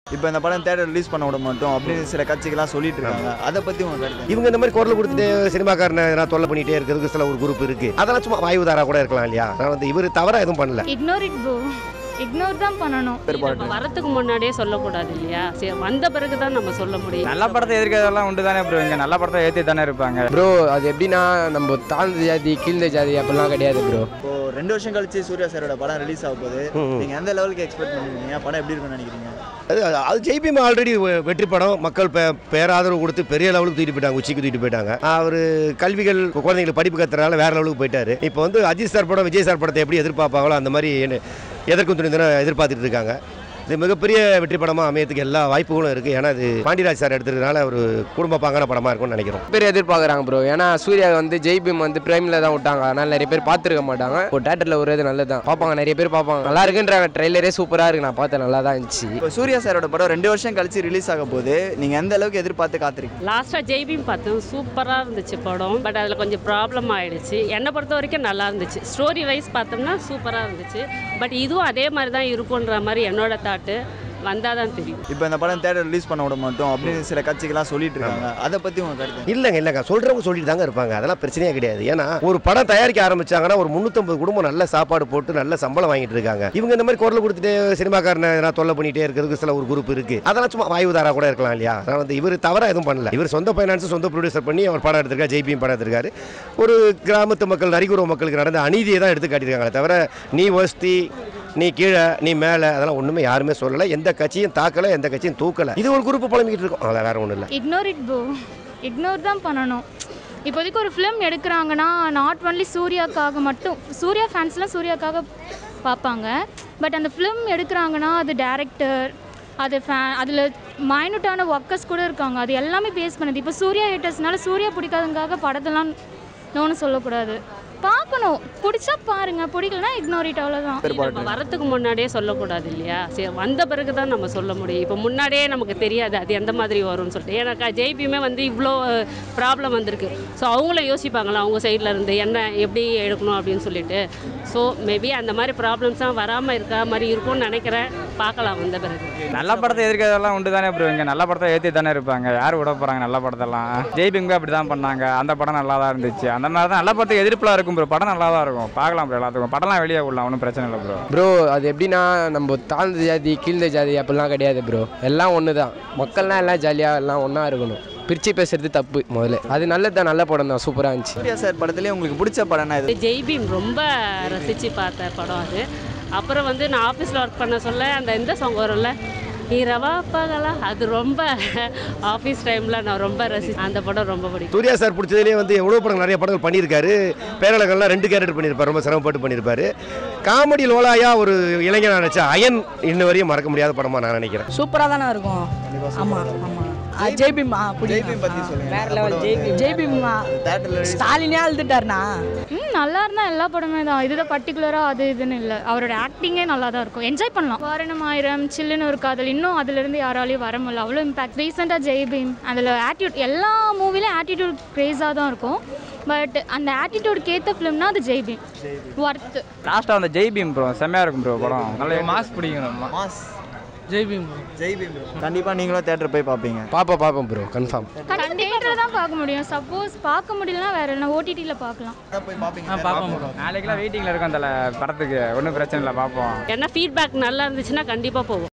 இப்போ இந்த படம் தேட்டர் ரிலீஸ் பண்ண விட மாட்டோம் அப்படின்னு சில கட்சிகள்லாம் சொல்லிட்டு இருக்காங்க அதை பத்தி உங்க கருத்து இவங்க இந்த மாதிரி குரல் கொடுத்துட்டு சினிமாக்காரனை நான் தொல்லை பண்ணிட்டே இருக்கிறதுக்கு சில ஒரு குரூப் இருக்கு அதெல்லாம் சும்மா வாய்வுதாரா கூட இருக்கலாம் இல்லையா நான் வந்து இவர் தவறா எதுவும் பண்ணல இக்னோர் இட் ப்ரோ இக்னோர் தான் பண்ணணும் வேறுபாடு நம்ம வரத்துக்கு முன்னாடியே சொல்லக்கூடாது இல்லையா சரி வந்த பிறகு தான் நம்ம சொல்ல முடியும் நல்ல படத்தை எதிர்க்கிறதெல்லாம் உண்டு தானே ப்ரோ இங்கே நல்ல படத்தை ஏற்றி தானே இருப்பாங்க ப்ரோ அது எப்படின்னா நம்ம தாழ்ந்த ஜாதி கீழ்ந்த ஜாதி அப்படிலாம் கிடையாது ப்ரோ இப்போ ரெண்டு வருஷம் கழிச்சு சூர்யா சாரோட படம் ரிலீஸ் ஆக போகுது ம். நீங்க எந்த லெவலுக்கு எக்ஸ்பெக்ட் பண்ணுவீங்க படம் எப்படி இருக்கும்னு நினைக்கிறீங்க அது அது ஜெய்பீம் ஆல்ரெடி வெற்றி படம் மக்கள் பே பேராதரவு கொடுத்து பெரிய லெவலுக்கு தூக்கிட்டு போயிட்டாங்க உச்சிக்கு தூக்கிட்டு போயிட்டாங்க அவர் கல்விகள் குழந்தைங்களுக்கு படிப்பு கத்துறதுனால வேற லெவலுக்கு போயிட்டாரு இப்போ வந்து அஜித் சார் படம் விஜய் சார் படத்தை எப்படி எதிர்பார்ப்பாங்களோ அந்த மாதிரி என்ன- எதற்கும் துணி எதிர்பார்த்துட்டு இருக்காங்க இது மிகப்பெரிய வெற்றி படமாக அமையத்துக்கு எல்லா வாய்ப்புகளும் இருக்குது ஏன்னா இது பாண்டியராஜ் சார் எடுத்ததுனால ஒரு குடும்ப பாங்கான படமாக இருக்கும்னு நினைக்கிறோம் பேர் எதிர்பார்க்குறாங்க ப்ரோ ஏன்னா சூர்யா வந்து ஜெய்பீம் வந்து பிரைமில் தான் விட்டாங்க அதனால நிறைய பேர் பார்த்துருக்க மாட்டாங்க இப்போ தேட்டரில் ஒரு இது நல்லது தான் பார்ப்பாங்க நிறைய பேர் பார்ப்பாங்க நல்லா இருக்குன்றாங்க ட்ரெய்லரே சூப்பராக இருக்கு நான் பார்த்தேன் நல்லா தான் இருந்துச்சு இப்போ சூர்யா சாரோட படம் ரெண்டு வருஷம் கழிச்சு ரிலீஸ் ஆக போகுது நீங்க எந்த அளவுக்கு எதிர்பார்த்து காத்திருக்கீங்க லாஸ்ட்டாக ஜெய்பீம் பார்த்தோம் சூப்பராக இருந்துச்சு படம் பட் அதில் கொஞ்சம் ப்ராப்ளம் ஆயிடுச்சு என்னை பொறுத்த வரைக்கும் நல்லா இருந்துச்சு ஸ்டோரி வைஸ் பார்த்தோம்னா சூப்பராக இருந்துச்சு பட் இதுவும் அதே மாதிரி தான் இருக்குன்ற மாதிரி என்னோட தாட்டு வந்தால் தான் தெரியும் இப்போ இந்த படம் தேட்டர் ரிலீஸ் பண்ண விட மாட்டோம் அப்படின்னு சில கட்சிகள்லாம் சொல்லிட்டு இருக்காங்க அதை பத்தி உங்க கருத்து இல்லைங்க இல்லைங்க சொல்கிறவங்க சொல்லிட்டு தாங்க இருப்பாங்க அதெல்லாம் பிரச்சனையே கிடையாது ஏன்னா ஒரு படம் தயாரிக்க ஆரம்பிச்சாங்கன்னா ஒரு முந்நூற்றம்பது குடும்பம் நல்ல சாப்பாடு போட்டு நல்ல சம்பளம் வாங்கிட்டு இருக்காங்க இவங்க இந்த மாதிரி குரல் கொடுத்துட்டு சினிமாக்காரனை நான் தொல்லை பண்ணிட்டே இருக்கிறதுக்கு சில ஒரு குரூப் இருக்கு அதெல்லாம் சும்மா வாய்வுதாரா கூட இருக்கலாம் இல்லையா நான் வந்து இவர் தவறா எதுவும் பண்ணல இவர் சொந்த ஃபைனான்ஸ் சொந்த ப்ரொடியூசர் பண்ணி அவர் படம் எடுத்திருக்காரு ஜெய்பியும் படம் எடுத்திருக்காரு ஒரு கிராமத்து மக்கள் நரிகுறவு மக்களுக்கு நடந்த அநீதியை தான் எடுத்து காட்டியிருக்காங்களே தவிர நீ வசதி நீ கீழே நீ மேலே அதெல்லாம் ஒன்றுமே யாருமே சொல்லலை எந்த கட்சியும் தாக்கலை எந்த கட்சியும் தூக்கலை இது ஒரு குரூப் புலம்பிக்கிட்டு இருக்கோம் அதான் வேற ஒன்றும் இல்லை இக்னோர் இட் ப்ரோ இக்னோர் தான் பண்ணணும் இப்போதைக்கு ஒரு ஃபிலிம் எடுக்கிறாங்கன்னா நாட் ஒன்லி சூர்யாக்காக மட்டும் சூர்யா ஃபேன்ஸ்லாம் சூர்யாக்காக பார்ப்பாங்க பட் அந்த ஃபிலிம் எடுக்கிறாங்கன்னா அது டேரக்டர் அது ஃபே அதில் மைனூட்டான ஒர்க்கர்ஸ் கூட இருக்காங்க அது எல்லாமே பேஸ் பண்ணுது இப்போ சூர்யா ஹேட்டர்ஸ்னால சூர்யா பிடிக்காதவங்காக படத்தெல்லாம் நோன்னு சொல்லக்கூடாது பார்க்கணும் பிடிச்சா பாருங்க பிடிக்கலனா இக்னோர் இட் அவ்வளோதான் நம்ம வரத்துக்கு முன்னாடியே சொல்லக்கூடாது இல்லையா சரி வந்த பிறகு தான் நம்ம சொல்ல முடியும் இப்போ முன்னாடியே நமக்கு தெரியாது அது எந்த மாதிரி வரும்னு சொல்லிட்டு ஏன்னாக்கா ஜெய்பியுமே வந்து இவ்வளோ ப்ராப்ளம் வந்திருக்கு ஸோ அவங்களும் யோசிப்பாங்களா அவங்க சைடில் இருந்து என்ன எப்படி எடுக்கணும் அப்படின்னு சொல்லிட்டு ஸோ மேபி அந்த மாதிரி ப்ராப்ளம்ஸ்லாம் வராமல் இருக்கா மாதிரி இருக்கும்னு நினைக்கிறேன் பார்க்கலாம் வந்த பிறகு நல்ல படத்தை எதிர்க்கிறதெல்லாம் உண்டு தானே ப்ரோ இங்கே நல்ல படத்தை ஏற்றி தானே இருப்பாங்க யார் விட போகிறாங்க நல்ல படத்தெல்லாம் ஜெய்பிங்க அப்படி தான் பண்ணாங்க அந்த படம் நல்லா தான் இருந்துச்சு அந்த மாதிரி தான் நல்ல படத்துக்கு எதிர்ப்பில் இருக்கும் ப்ரோ படம் நல்லா தான் இருக்கும் பார்க்கலாம் ப்ரோ எல்லாத்துக்கும் படம்லாம் வெளியே விடலாம் ஒன்றும் பிரச்சனை இல்லை ப்ரோ ப்ரோ அது எப்படின்னா நம்ம தாழ்ந்த ஜாதி கீழ்ந்த ஜாதி அப்படிலாம் கிடையாது ப்ரோ எல்லாம் ஒன்று தான் மக்கள்லாம் எல்லாம் ஜாலியாக எல்லாம் ஒன்றா இருக்கணும் பிரித்து பேசுறது தப்பு முதல்ல அது நல்லது தான் நல்ல படம் தான் சூப்பராக இருந்துச்சு சூர்யா சார் படத்துலேயே உங்களுக்கு பிடிச்ச படம்னா இது ஜெய்பீம் ரொம்ப ரசித்து பார்த்த படம் அது அப்புறம் வந்து நான் ஆஃபீஸில் ஒர்க் பண்ண சொல்ல அந்த இந்த சாங் வரும்ல இரவா பகலா அது ரொம்ப ஆஃபீஸ் டைமில் நான் ரொம்ப ரசி அந்த படம் ரொம்ப பிடிக்கும் சூர்யா சார் பிடிச்சதுலேயே வந்து எவ்வளோ படங்கள் நிறைய படங்கள் பண்ணியிருக்காரு பேரழகெல்லாம் ரெண்டு கேரக்டர் பண்ணியிருப்பார் ரொம்ப சிரமப்பட்டு பண்ணியிருப்பாரு காமெடி லோலாயா ஒரு இளைஞனா நினச்சா அயன் இன்ன வரையும் மறக்க முடியாத படமாக நான் நினைக்கிறேன் சூப்பராக தானே இருக்கும் ஆமாம் ஆமாம் ஜெய்பீம் ஆ ஜெய்பீம் பத்தி சொல்லுங்க வேற லெவல் ஜெய்பீம் ஜெய்பீம் தேட்டர்ல ஸ்டாலினே அழுதுட்டாருண்ணா ம் நல்லா இருந்தால் எல்லா படமே தான் இதுதான் பர்டிகுலராக அது இதுன்னு இல்லை அவரோட ஆக்டிங்கே நல்லா தான் இருக்கும் என்ஜாய் பண்ணலாம் வாரணம் ஆயிரம் சில்லுன்னு ஒரு காதல் இன்னும் அதுலேருந்து யாராலையும் வர முடியல அவ்வளோ இம்பாக்ட் ரீசெண்டாக ஜெய்பீம் அதில் ஆட்டிடியூட் எல்லா மூவிலையும் ஆட்டிடியூட் க்ரேஸாக தான் இருக்கும் பட் அந்த ஆட்டிடியூடுக்கு ஏற்ற ஃபிலிம்னா அது ஜெய்பீம் ஒர்த்து லாஸ்ட்டாக அந்த ஜெய்பீம் ப்ரோ செம்மையாக இருக்கும் ப்ரோ படம் நல்ல மாஸ் பிடிக்கணும் மாஸ் ஜெய்பீம் ஜெய்பீம் கண்டிப்பா நீங்களும் தேட்டர் போய் பார்ப்பீங்க பார்ப்போம் பார்ப்போம் ப்ரோ கன்ஃபார்ம் தேட்டரில் தான் பார்க்க முடியும் சப்போஸ் பார்க்க முடியலனா வேற என்ன ஓடிடியில் பார்க்கலாம் அதான் போய் பார்ப்பீங்க பார்ப்போம் ப்ரோ நாளைக்கெல்லாம் வெயிட்டிங்கில் இருக்கும் அந்த படத்துக்கு ஒன்றும் பிரச்சனை இல்லை பார்ப்போம் ஏன்னா ஃபீட்பேக் நல்லா இருந்துச்சுன்னா கண்டிப்பாக போவோம்